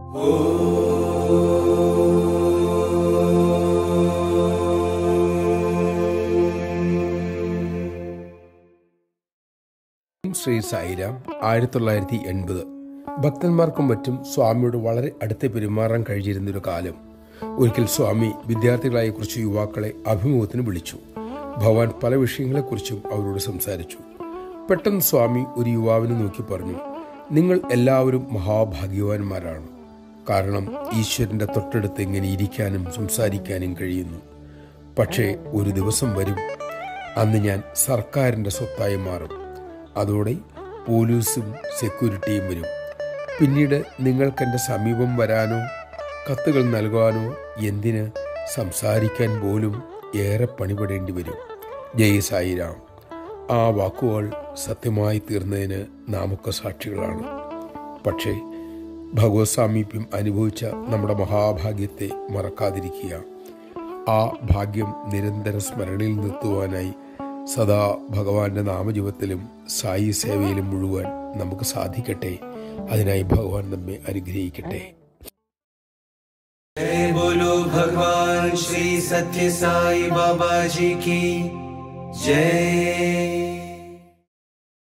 ശ്രീ സായിരാം ആയിരത്തി തൊള്ളായിരത്തി എൺപത് ഭക്തന്മാർക്കും മറ്റും സ്വാമിയോട് വളരെ അടുത്ത് പെരുമാറാൻ കഴിഞ്ഞിരുന്നൊരു കാലം ഒരിക്കൽ സ്വാമി വിദ്യാർത്ഥികളായ കുറച്ച് യുവാക്കളെ അഭിമുഖത്തിന് വിളിച്ചു ഭഗവാൻ പല വിഷയങ്ങളെക്കുറിച്ചും അവരോട് സംസാരിച്ചു പെട്ടെന്ന് സ്വാമി ഒരു യുവാവിനെ നോക്കി പറഞ്ഞു നിങ്ങൾ എല്ലാവരും മഹാഭാഗ്യവാന്മാരാണ് കാരണം ഈശ്വരന്റെ തൊട്ടടുത്ത് ഇങ്ങനെ ഇരിക്കാനും സംസാരിക്കാനും കഴിയുന്നു പക്ഷേ ഒരു ദിവസം വരും അന്ന് ഞാൻ സർക്കാരിൻ്റെ സ്വത്തായി മാറും അതോടെ പോലീസും സെക്യൂരിറ്റിയും വരും പിന്നീട് നിങ്ങൾക്ക് എൻ്റെ സമീപം വരാനോ കത്തുകൾ നൽകാനോ എന്തിന് സംസാരിക്കാൻ പോലും ഏറെ പണിപെടേണ്ടി വരും ജയ് സായിരാം ആ വാക്കുകൾ സത്യമായി തീർന്നതിന് നാമൊക്കെ സാക്ഷികളാണ് പക്ഷേ ഭഗവത് സാമീപ്യം അനുഭവിച്ച നമ്മുടെ മഹാഭാഗ്യത്തെ മറക്കാതിരിക്കുക ആ ഭാഗ്യം നിരന്തര സ്മരണയിൽ നിർത്തുവാനായി സദാ ഭഗവാന്റെ നാമജപത്തിലും സായി സേവയിലും മുഴുവൻ നമുക്ക് സാധിക്കട്ടെ അതിനായി ഭഗവാൻ നമ്മെ അനുഗ്രഹിക്കട്ടെ जय बोलो भगवान श्री सत्य साई बाबा जी की जय